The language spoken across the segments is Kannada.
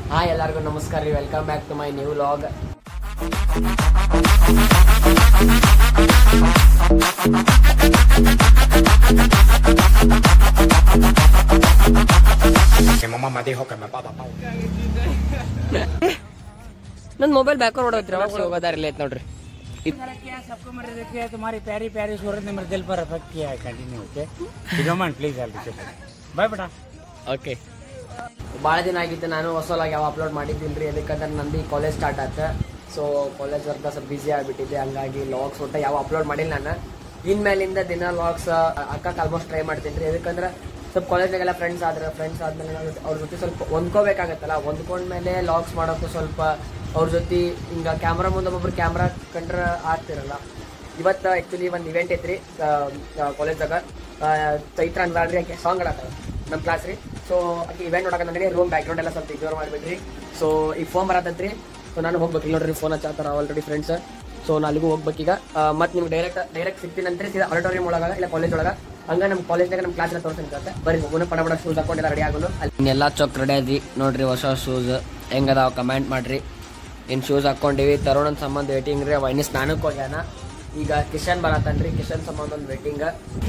ಹಾಯ್ ಎಲ್ಲರಿಗೂ ನಮಸ್ಕಾರ ರೀ welcome back to my new vlog Mi mamá me dijo que me va a dar ನನ್ನ ಮೊಬೈಲ್ ಬ್ಯಾಕ್ ಹೊಡೋತ್ರಿ ಅವಾಗ ಹೋಗೋದಾರಿಲ್ಲ ಐತ್ ನೋಡ್ರಿ किया सबको मेरे देखिए तुम्हारी प्यारी प्यारी सूरत ने मेरे दिल पर अफेक्ट किया है continue okay don't please help bye बेटा ಓಕೆ ಭಾಳ ದಿನ ಆಗಿತ್ತು ನಾನು ಹೊಸಲಾಗಿ ಯಾವ ಅಪ್ಲೋಡ್ ಮಾಡಿದ್ದೀನಿ ರೀ ಅದಕ್ಕಂದ್ರೆ ನಂದು ಕಾಲೇಜ್ ಸ್ಟಾರ್ಟ್ ಆಯ್ತು ಸೊ ಕಾಲೇಜ್ ವರ್ಕ್ ಸ್ವಲ್ಪ ಬಿಸಿ ಆಗಿಬಿಟ್ಟಿದ್ದೆ ಹಂಗಾಗಿ ಲಾಗ್ಸ್ ಒಟ್ಟು ಯಾವ ಅಪ್ಲೋಡ್ ಮಾಡಿಲ್ಲ ನಾನು ಇನ್ಮೇಲಿಂದ ದಿನ ಲಾಗ್ಸ್ ಅಕ್ಕಕ್ಕೆ ಆಲ್ಮೋಸ್ಟ್ ಟ್ರೈ ಮಾಡ್ತೀನಿ ರೀ ಯಾಕಂದ್ರೆ ಸ್ವಲ್ಪ ಕಾಲೇಜ್ನಾಗೆಲ್ಲ ಫ್ರೆಂಡ್ಸ್ ಆದ್ರೆ ಫ್ರೆಂಡ್ಸ್ ಆದ್ಮೇಲೆ ನಾವು ಅವ್ರ ಜೊತೆ ಸ್ವಲ್ಪ ಹೊಂದ್ಕೋಬೇಕಾಗತ್ತಲ್ಲ ಹೊಂದ್ಕೊಂಡ್ಮೇಲೆ ಲಾಗ್ಸ್ ಮಾಡೋಕ್ಕೂ ಸ್ವಲ್ಪ ಅವ್ರ ಜೊತೆ ಹಿಂಗೆ ಕ್ಯಾಮ್ರಾ ಮುಂದೆ ಒಬ್ಬೊಬ್ರು ಕ್ಯಾಮ್ರಾ ಕಂಡ್ರೆ ಆಗ್ತಿರಲ್ಲ ಇವತ್ತು ಆ್ಯಕ್ಚುಲಿ ಒಂದು ಇವೆಂಟ್ ಐತ್ರಿ ಕಾಲೇಜ್ದಾಗ ಚೈತ್ರ ಅಂದ್ರಿ ಆಕೆ ಸಾಂಗ್ ಆಡತ್ತಾರ ನಮ್ಮ ಕ್ಲಾಸ್ ರೀ ಸೊ ಆಕೆ ಇವೆಂಟ್ ನೋಡಕ್ಕೆ ನನಗೆ ರೂಮ್ ಬ್ಯಾಕ್ಗ್ರೌಂಡ್ ಎಲ್ಲ ಸ್ವಲ್ಪ ಇಗ್ನೋರ್ ಮಾಡಿಬಿಡ್ರಿ ಸೊ ಈಗ ಫೋನ್ ಬರತ್ತೈತ್ರಿ ಸೊ ನಾನು ಹೋಗ್ಬೇಕು ಇಲ್ಲಿ ನೋಡ್ರಿ ಫೋನ್ ಹಚ್ಚಾತಾರ ಆಲ್ರೆಡಿ ಫ್ರೆಂಡ್ಸ್ ಸೊ ನಾನು ಅಲ್ಲಿಗೂ ಹೋಗ್ಬೇಕೀಗ ಮತ್ತೆ ನಿಮ್ಗೆ ಡೈರೆಕ್ಟ್ ಡೈರೆಕ್ಟ್ ಸಿಗ್ತೀನಂತ್ರಿ ಸೀದಾ ಆಡಿಟೋರಿಯಂ ಒಳಗ ಇಲ್ಲ ಕಾಲೇಜ್ ಒಳಗ ಹಂಗ ನಮ್ಮ ಕಾಲೇಜ್ನಾಗ ನಮ್ಮ ಕ್ಲಾಸ್ ಎಲ್ಲ ತೋರಿಸ್ತೀನಿ ಬರೀ ಹೋಗೋಣ ಪಡ ಪಡ ಶೂಸ್ ಹಾಕೊಂಡೆಲ್ಲ ರೆಡಿ ಆಗೋನು ಎಲ್ಲ ಚೊಕ್ ರೆಡಿ ಆದಿ ನೋಡ್ರಿ ಹೊಸ ಶೂಸ್ ಹೆಂಗದಾವ ಕಮೆಂಟ್ ಮಾಡ್ರಿ ಇನ್ನು ಶೂಸ್ ಹಾಕೊಂಡಿವಿ ತರುಣನ್ ಸಂಬಂಧ ವೇಟಿಂಗ್ ರೀ ವೈನಿ ಸ್ನಾನಕ್ಕೆ ಹೋಗ್ಯಾನ ಈಗ ಕಿಶನ್ ಬರತ್ತನ್ರಿ ಕಿಶನ್ ಸಂಬಂಧ ಒಂದು ವೇಟಿಂಗ್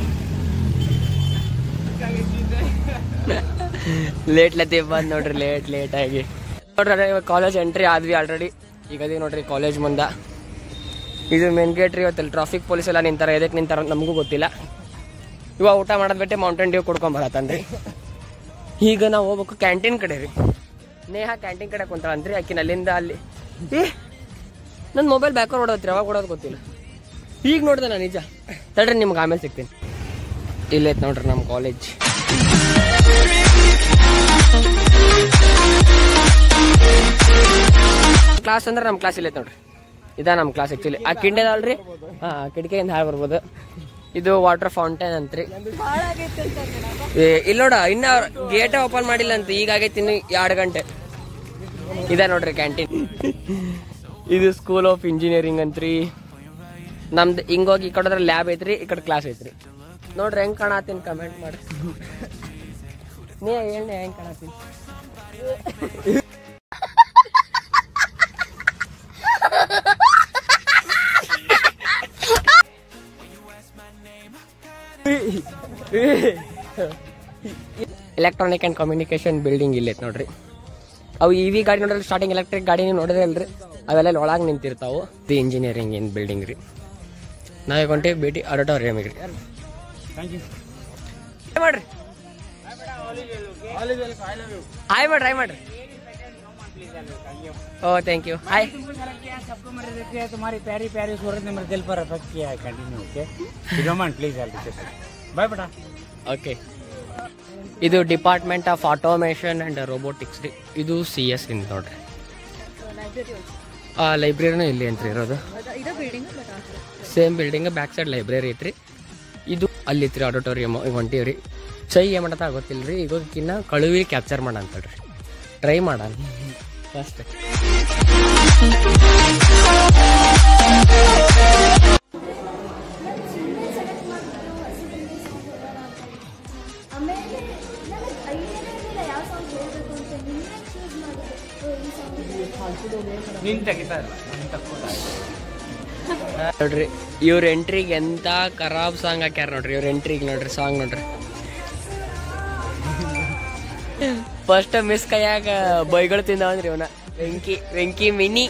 ಲೇಟ್ ಲತಿ ಬಂದ್ ನೋಡ್ರಿ ಲೇಟ್ ಲೇಟ್ ಆಗಿ ನೋಡ್ರಿ ಇವಾಗ ಕಾಲೇಜ್ ಎಂಟ್ರಿ ಆದ್ವಿ ಆಲ್ರೆಡಿ ಈಗ ಅದೇ ನೋಡ್ರಿ ಕಾಲೇಜ್ ಮುಂದ ಇದು ಮೇನ್ ಗೇಟ್ ರೀ ಇವತ್ತಲ್ಲಿ ಟ್ರಾಫಿಕ್ ಪೊಲೀಸ್ ಎಲ್ಲ ನಿಂತಾರ ಎದಕ್ಕೆ ನಿಂತಾರ ಅಂತ ನಮಗೂ ಗೊತ್ತಿಲ್ಲ ಇವಾಗ ಊಟ ಮಾಡೋದ್ ಬಿಟ್ಟೆ ಮೌಂಟೇನ್ ಡ್ಯೂ ಕುಡ್ಕೊಂಡ್ ಬರತ್ತನ್ರಿ ಈಗ ನಾವು ಹೋಗ್ಬೇಕು ಕ್ಯಾಂಟೀನ್ ಕಡೆ ರೀ ನೇಹ ಕ್ಯಾಂಟೀನ್ ಕಡೆ ಕುಂತಾಳ ಅಂತ್ರಿ ಆಕಿನ ಅಲ್ಲಿಂದ ಅಲ್ಲಿ ಏ ನನ್ನ ಮೊಬೈಲ್ ಬ್ಯಾಕರ್ ಹೊಡೋತ್ರಿ ಯಾವಾಗ ಹೊಡೋದು ಗೊತ್ತಿಲ್ಲ ಈಗ ನೋಡ್ದೆ ನಾನು ನಿಜ ತಡ್ರಿ ನಿಮ್ಗೆ ಆಮೇಲೆ ಸಿಗ್ತೀನಿ ಇಲ್ಲೈತ್ ನೋಡ್ರಿ ನಮ್ಮ ಕಾಲೇಜ್ ಕ್ಲಾಸ್ ಅಂದ್ರೆ ನಮ್ಮ ಕ್ಲಾಸ್ ಇಲ್ಲೈತ್ ನೋಡ್ರಿ ಇದ ನಮ್ಮ ಕ್ಲಾಸ್ ಆಕ್ಚುಲಿ ಆ ಕಿಂಡಿ ಅದಾವಲ್ರಿ ಹಾ ಕಿಟಕಿಯಿಂದ ಹಾಳು ಬರ್ಬೋದು ಇದು ವಾಟರ್ ಫೌಂಟೇನ್ ಅಂತ್ರಿ ಏ ಇಲ್ಲ ನೋಡ ಇನ್ನ ಗೇಟ್ ಓಪನ್ ಮಾಡಿಲ್ಲ ಅಂತ ಈಗ ಆಗೈತಿ ಇನ್ನು ಎರಡು ಗಂಟೆ ಇದ ನೋಡ್ರಿ ಕ್ಯಾಂಟೀನ್ ಇದು ಸ್ಕೂಲ್ ಆಫ್ ಇಂಜಿನಿಯರಿಂಗ್ ಅಂತ್ರಿ ನಮ್ದು ಹಿಂಗೋಗಿ ಈ ಕಡೆ ಲ್ಯಾಬ್ ಐತ್ರಿ ಈ ಕಡೆ ಕ್ಲಾಸ್ ಐತ್ರಿ ನೋಡ್ರಿ ಹೆಂಗ್ ಕಾಣತ್ತೀನಿ ಕಮೆಂಟ್ ಮಾಡಿ ನೀ ಹೇಳಿ ಹೆಂಗ್ ಕಾಣತ್ತೀನಿ ಎಲೆಕ್ಟ್ರಾನಿಕ್ ಅಂಡ್ ಕಮ್ಯುನಿಕೇಶನ್ ಬಿಲ್ಡಿಂಗ್ ಇಲ್ಲೈತೆ ನೋಡ್ರಿ ಅವು ಇ ವಿ ಗಾಡಿ ನೋಡಿದ್ರೆ ಸ್ಟಾರ್ಟಿಂಗ್ ಎಲೆಕ್ಟ್ರಿಕ್ ಗಾಡಿ ನೋಡಿದ್ರೆ ಅಲ್ರಿ ಅವೆಲ್ಲ ಒಳಗೆ ನಿಂತಿರ್ತಾವು ದಿ ಇಂಜಿನಿಯರಿಂಗ್ ಇನ್ ಬಿಲ್ಡಿಂಗ್ ರೀ ನಾವೀಗ ಹೊಂಟೀವಿ ಭೇಟಿ ಆಡಿಟೋರಿಯಮಿಗೆ ರೀ थैंक यू ಹಾಯ್ ಮಾಡ್ರಿ ಹಾಯ್ ಮಾಡ್ರಿ ಹಾಯ್ ಮಾಡ್ರಿ ಓ ಥ್ಯಾಂಕ್ ಯು ಹಾಯ್ तुमको जरा किया सबको मेरे देखिए तुम्हारी प्यारी प्यारी सूरत ने मेरे दिल पर अफेक्ट किया है continue okay don't please help bye बेटा ಓಕೆ ಇದು department of automation and robotics ರೀ ಇದು ಸಿ ಎಸ್ ಇಂದ ನೋಡ್ರಿ ಆ ಲೈಬ್ರರಿನೂ ಇಲ್ಲಿ ಅಂತ ಇರೋದು same building back side library ಐತ್ರಿ ಇದು ಅಲ್ಲಿ ಐತ್ರಿ ಆಡಿಟೋರಿಯಮ್ ಈಗ ಹೊಂಟೀವ್ರಿ ಚೈ ಏನ್ ಮಾಡತ್ತ ಗೊತ್ತಿಲ್ಲ ರೀ ಈಗೋದಕ್ಕಿನ್ನ ಕಳುವಿ ಕ್ಯಾಪ್ಚರ್ ಮಾಡ ಅಂತಳ್ರಿ ಟ್ರೈ ಮಾಡೋಣ ಫಸ್ಟ್ ಆಮೇಲೆ ನನಗೆ ಐಡಿಯಾನೇ ಇರಲಿಲ್ಲ ಯಾವ ಸಾಂಗ್ ಹೇಳಬೇಕು ಅಂತ ನಿನ್ನೆ ಚೂಸ್ ಮಾಡಿದೆ ಓ, ಈ ಸಾಂಗ್ ನಿನ್ ತೆಗಿತಾ ಇಲ್ಲ ನಿನ್ ತಕ್ಕೋದ ನೋಡ್ರಿ ಇವ್ರ ಎಂಟ್ರಿಗೆ ಎಂತ ಖರಾಬ್ ಸಾಂಗ್ ಹಾಕ್ಯಾರ ನೋಡ್ರಿ ಇವ್ರ ಎಂಟ್ರಿಗೆ ನೋಡ್ರಿ ಸಾಂಗ್ ನೋಡ್ರಿ ಫಸ್ಟ್ ಮಿಸ್ ಕೈಯಾಗ ಬೈಗಳು ತಿಂದವಂದ್ರಿ ಇವನ ವೆಂಕಿ ವೆಂಕಿ ಮಿನಿ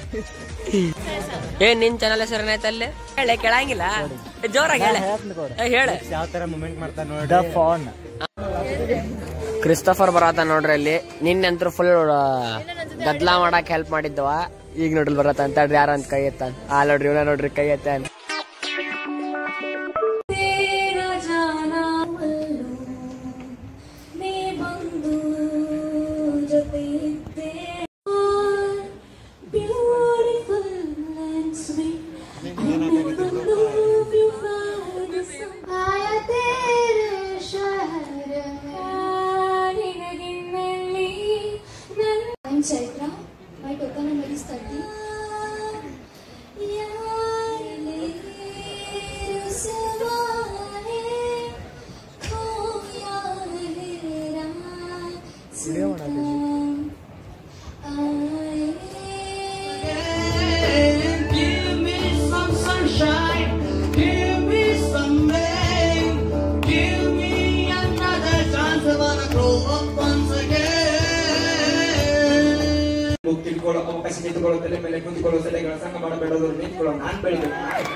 ಏ ನಿನ್ ಚಾನಲ್ ಹೆಸರು ಏನಾಯ್ತಲ್ಲೇ ಹೇಳೆ ಕೇಳಂಗಿಲ್ಲ ಜೋರಾಗಿ ಹೇಳ ಹೇಳ ಯಾವ ತರ ಮೂಮೆಂಟ್ ಮಾಡ್ತಾ ನೋಡಿ ಫೋನ್ ಕ್ರಿಸ್ತಫರ್ ಬರತ್ತ ನೋಡ್ರಿ ಅಲ್ಲಿ ನಿನ್ನೆಂತ್ರು ಫುಲ್ ಗದ್ಲಾ ಮಾಡಕ್ ಹೆಲ್ಪ್ ಮಾಡಿದ್ದವ ಈಗ ನೋಡ್ರಿ ಬರತ್ತ ಅಂತ ಯಾರ ಅಂತ ಕೈ ಎತ್ತ ಆ ನೋಡ್ರಿ ಇವನ ನೋಡ್ರಿ ಕೈ ಎತ್ತ तेरा जाना मैं बंधु जपते beautiful and sweet I never knew you were the sun आया तेरे शहर ಗಿನ್ನಗಿನ್ನಲ್ಲಿ I'm Chaitra. My token number is 30. यारे रुसवाए खोया है रात ನಿಂತುಕೊಳ್ಳೋ ತಲೆ ಮೇಲೆ ಕುಂತ್ಕೊಳ್ಳೋ ಸೆಲೆಗಳ ಸಂಘ ಮಾಡಬೇಡೋದು ನಿಂತ್ಕೊಳ್ಳೋ ನಾನ್ ಬೆಳಿಬೇಕು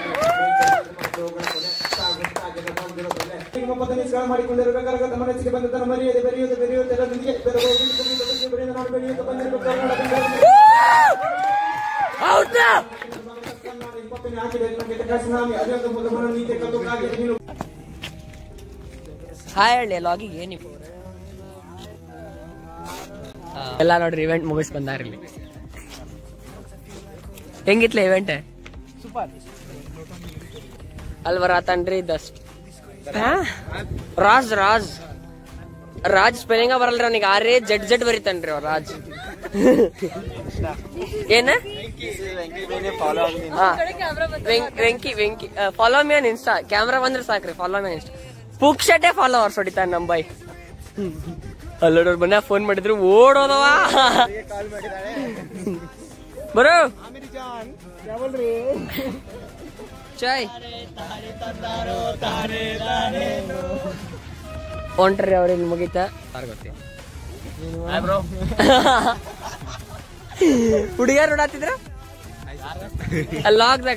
ನಿಮ್ಮ ಪದನಿಸ್ಕಾರ ಮಾಡಿಕೊಂಡಿರಬೇಕಾದ ತಮ್ಮ ಮನಸ್ಸಿಗೆ ಬಂದ ತನ್ನ ಮರೆಯದೆ ಬೆರೆಯುವುದು ಬೆರೆಯುವುದೆಲ್ಲ ನಿಮಗೆ ಬೆರಬಹುದು ಬೆರೆಯುವುದು ನಾನು ಬೆಳೆಯುವುದು ಬಂದಿರಬೇಕು ಹೌದಾ ಇಪ್ಪತ್ತನೇ ಹಾಕಿದೆ ನನಗೆ ಸುನಾಮಿ ಅದೊಂದು ಮೊದಲು ನೀತಿ ಕದ್ದು ಕಾಗೆ ನೀನು ಹಾಯ್ ಹೇಳಿ ಲಾಗಿಗೆ ನೀವು ಎಲ್ಲ ನೋಡ್ರಿ ಇವೆಂಟ್ ಮುಗಿಸ್ ಬಂದಾರ ಇಲ್ಲಿ ಹೆಂಗಿತ್ಲ ಇವೆಂಟ್ ಅಲ್ಲಿ ಬರತ್ತನ್ರಿ ದಸ್ಟ್ ರಾಜ್ ರಾಜ್ ರಾಜ್ ಸ್ಪೆಲ್ಲಿಂಗ ಬರಲ್ರಿ ಅವನಿಗೆ ಆರೇ ಜಡ್ ಜಡ್ ಬರೀತಾನ್ರಿ ಅವ ರಾಜ್ ಏನ ಹಾ. ವೆಂಕ್- Venky Venky follow me on Insta camera ಬಂದ್ರೆ ಸಾಕ್ರಿ ಫಾಲೋ ಮಿ ಇನ್ಸ್ಟಾ ಪುಕ್ಷಟೆ ಫಾಲೋವರ್ಸ್ ಹೊಡಿತಾನೆ ನಮ್ ಬೈ ಅಲ್ಲೋಡೋರ್ ಮನೆ ಫೋನ್ ಮಾಡಿದ್ರು ಓಡೋದವ ಬರೋ ಚಾಯ್ ಹೊಂಟ್ರಿ ಅವ್ರಿಗೆ ಮುಗೀತ ಹುಡುಗಿಯರ್ ನೋಡತ್ತಿದ್ರ ಲಾಕ್ದಾಗ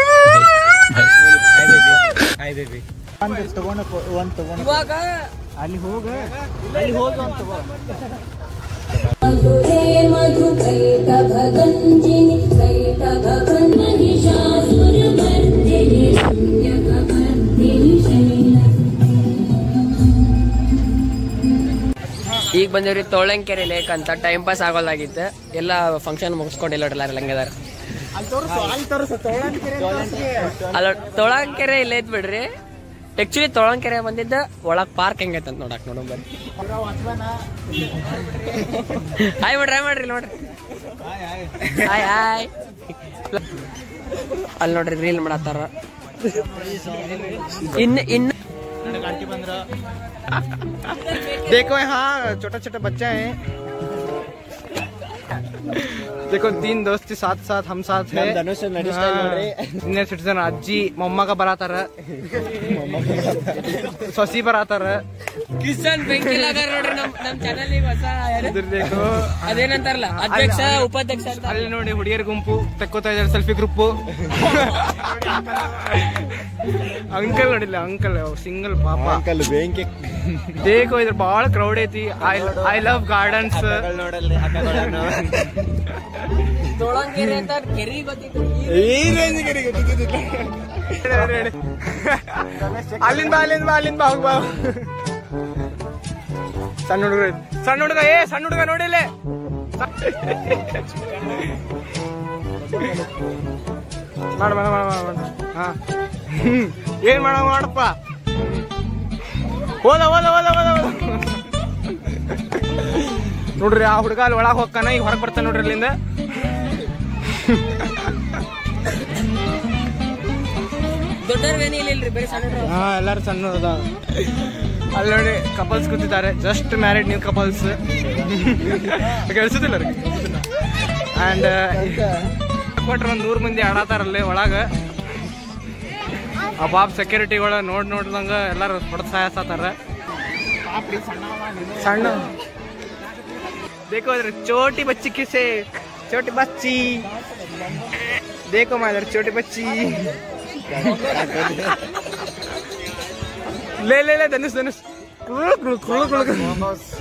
ಇವಾಗ मधुरे मधुकैटभगञ्जिनि कैटभगन् महिषासुरमर्दिनि रम्यकपर्दिनि शैल ಈಗ ಬಂದಿವ್ರಿ ತೋಳಂಕೆರೆ ಲೇಕ್ ಅಂತ ಟೈಮ್ ಪಾಸ್ ಆಗೋದಾಗಿತ್ತು ಎಲ್ಲ ಫಂಕ್ಷನ್ ಮುಗಿಸ್ಕೊಂಡಿಲ್ಲ ಎಲ್ಲಾರು ಹಂಗದಾರ ಅಲ್ಲ ತೊಳಂಕೆರೆ ಇಲ್ಲೇ ಐತ್ ಬಿಡ್ರಿ ಆಕ್ಚುಲಿ ತೊಳಂಕೆರೆ ಬಂದಿದ್ದ ಒಳಗ್ ಪಾರ್ಕ್ ಹೆಂಗೈತೆ ಅಂತ ನೋಡಕ್ ನೋಡೋಣ ಬರ್ರಿ ಹಾಯ್ ಮಾಡ್ರಿ ಹಾಯ್ ಮಾಡ್ರಿ ಇಲ್ಲಿ ನೋಡ್ರಿ ಹಾಯ್ ಹಾಯ್ ಅಲ್ಲಿ ನೋಡ್ರಿ ರೀಲ್ ಮಾಡತ್ತಾರ ಇನ್ ಇನ್ देखो यहाँ छोटा छोटा बच्चा है देखो तीन दोस्त साथ साथ हम साथ है ಸೀನಿಯರ್ ಸಿಟಿಸನ್ ಅಜ್ಜಿ ಮೊಮ್ಮಗ ಬರತಾರ ಸೊಸಿ ಬರತಾರ ಕಿಶನ್ ಬೆಂಕಿ ಲಗಾರ್ ನೋಡ್ರಿ ನಮ್ ನಮ್ ಚಾನಲ್ ಹೊಸ ಯಾರು? ಇದ್ರ देखो ಅದೇನಂತಾರಲ್ಲ ಅಧ್ಯಕ್ಷ ಉಪಾಧ್ಯಕ್ಷ ಅಂತ ಅಲ್ಲಿ ನೋಡಿ ಹುಡುಗಿಯರ ಗುಂಪು ತೆಕ್ಕೋತಾ ಇದಾರೆ ಸೆಲ್ಫಿ ಗ್ರೂಪ್ ಅಂಕಲ್ ನೋಡಿಲ್ಲ ಅಂಕಲ್ ಸಿಂಗಲ್ ಪಾಪ ಅಂಕಲ್ ಬೆಂಕಿ ದೇಖೋ ಇದ್ರ ಬಹಳ ಕ್ರೌಡ್ ಐತಿ ಐ ಐ ಲವ್ ಗಾರ್ಡನ್ಸ್ ತೊಳಂಗೆರೆ ಅಂತ ಕೆರಿ ಗೊತ್ತಿತ್ತು ಅಲ್ಲಿಂದ ಬಾ ಅಲ್ಲಿಂದ ಬಾ ಅಲ್ಲಿಂದ ಬಾ ಹೋಗ್ ಬಾ ಸಣ್ಣ ಹುಡುಗ ಸಣ್ಣ ಹುಡುಗ ಏ ಸಣ್ಣ ಹುಡುಗ ನೋಡಿಲ್ಲ ಮಾಡ ಮಾಡ ಮಾಡ ಮಾಡ ಹಾ ಹ್ಮ್. ಏನ್ ಮಾಡ ಮಾಡಪ್ಪ ಹೋದ ಹೋದ ಹೋದ ಹೋದ ಹೋದ ನೋಡ್ರಿ ಆ ಹುಡುಗ ಅಲ್ಲಿ ಒಳಗ್ ಹೋಗ್ತಾನ ಈಗ ಹೊರಗ್ ಬರ್ತಾನ ನೋಡ್ರಿ ಅಲ್ಲಿಂದ ದೊಡ್ಡವ್ರೇನು ಇಲ್ರಿ ಬರೀ ಸಣ್ಣ ಹಾ ಎಲ್ಲಾರು ಸಣ್ಣ ಅಲ್ಲಿ ನೋಡಿ ಕಪಲ್ಸ್ ಕೂತಿದ್ದಾರೆ ಜಸ್ಟ್ ಮ್ಯಾರಿಡ್ ನ್ಯೂ ಕಪಲ್ಸ್ ಕೆಲ್ಸದಿಲ್ಲ ಅಂಡ್ ಕೊಟ್ರ ಒಂದ್ ನೂರ್ ಮಂದಿ ಆಡತಾರಲ್ಲಿ ಒಳಗ ಆ ಬಾಬ್ ಸೆಕ್ಯೂರಿಟಿಗಳು ನೋಡ್ ನೋಡ್ದಂಗ ಎಲ್ಲಾರು ಪ್ರೋತ್ಸಾಹಿಸ್ತಾರ ಸಣ್ಣ देखो इधर छोटी बच्ची किसे छोटी बच्ची देखो मैं इधर छोटी बच्ची ले ले ले धनुष धनुष कुळु कुळु कुळु कुळु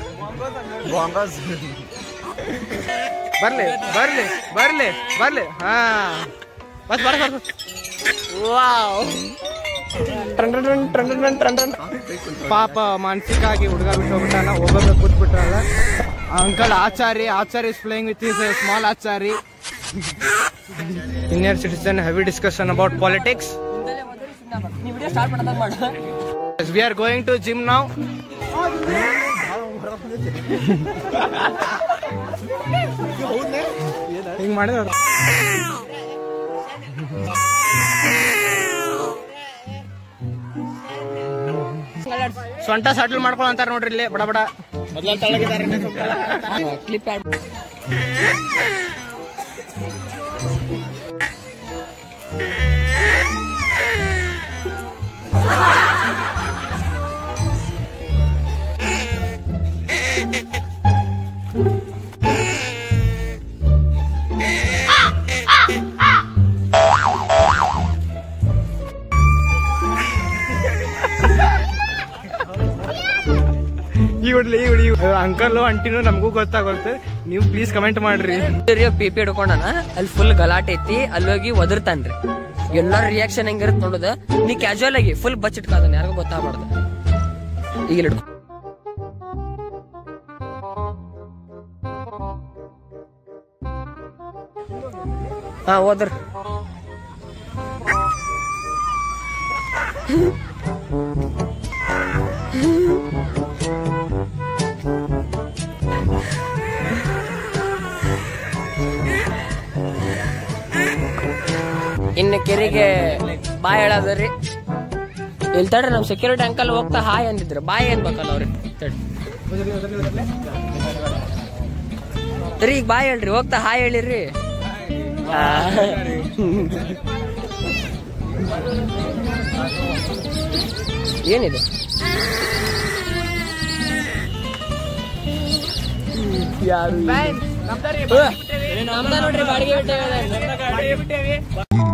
ಬರ್ಲಿ ಬರ್ಲಿ ಬರ್ಲಿ ಬರ್ಲಿ ಹಾ ಬಸ್ ಬರ ಬರ್ ವಾವ್ ಪಾಪ ಮಾನಸಿಕ ಆಗಿ ಹುಡುಗ ಬಿಟ್ಟು ಹೋಗ್ಬಿಟ್ಟಾನ ಹೋಗೋದ ಕೂತ್ಬಿಟ್ರಲ್ಲ uncle Achari Achari is playing with his small Achari senior citizen heavy discussion about politics ನೀವು ವಿಡಿಯೋ ಸ್ಟಾರ್ಟ್ ಮಾಡೋದಾಗ ಮಾಡು we are going to gym ನಾವು ಹಿಂಗ್ ಮಾಡಿದವ್ರು ಸೊಂಟ ಸಟ್ಲ್ ಮಾಡ್ಕೊಳ ಅಂತಾರ ನೋಡ್ರಿ ಇಲ್ಲಿ ಬಡ ಬಡ ಕ್ಲಿಪ್ ಆಡ್ ಲೇ ಉಳಿ ಅಂಕಲ್ ಅಂಟಿನೂ ನಮಗೂ ಗೊತ್ತಾಗುತ್ತೆ ನೀವು ಪ್ಲೀಸ್ ಕಮೆಂಟ್ ಮಾಡ್ರಿ ಪಿ ಪಿ ಹಿಡ್ಕೊಂಡನ ಅಲ್ಲಿ ಫುಲ್ ಗಲಾಟೆ ಐತಿ ಅಲ್ಲಿ ಹೋಗಿ ಒದರ್ತಾನ್ರಿ ಎಲ್ಲಾರ ರಿಯಾಕ್ಷನ್ ಹೆಂಗಿರುತ್ತೆ ನೋಡುದ ನೀ ಕ್ಯಾಶುವಲ್ ಆಗಿ ಫುಲ್ ಬಚ್ಚಿಟ್ಕಾದನ್ ಯಾರಿಗೂ ಗೊತ್ತಾಗ್ಬಾರ್ದು ಈಗ ಇಲ್ಲಿ ಹಿಡ್ಕೊ ಹಾ ಹೋದ್ರ ಇನ್ನು ಕೆರೆಗೆ ಬಾಯ್ ಹೇಳದ್ರಿ ಇಲ್ಲಿ ತಡ್ರಿ ನಮ್ ಸೆಕ್ಯೂರಿಟಿ ಅಂಕಲ್ ಹೋಗ್ತಾ ಹಾಯ್ ಅಂದಿದ್ರು ಬಾಯ್ ಅನ್ಬೇಕಲ್ಲ ಅವ್ರಿಗೆ ತಡ್ರಿ ಸರಿ ಈಗ ಬಾಯ್ ಹೇಳ್ರಿ ಹೋಗ್ತಾ ಹಾಯ್ ಹೇಳಿರಿ ಆ. ಏನಿದೆ ಯಾರು ನಮ್ದ ನೋಡ್ರಿ ಬಾಡಿಗೆ ಬಿಟ್ಟೇವೆ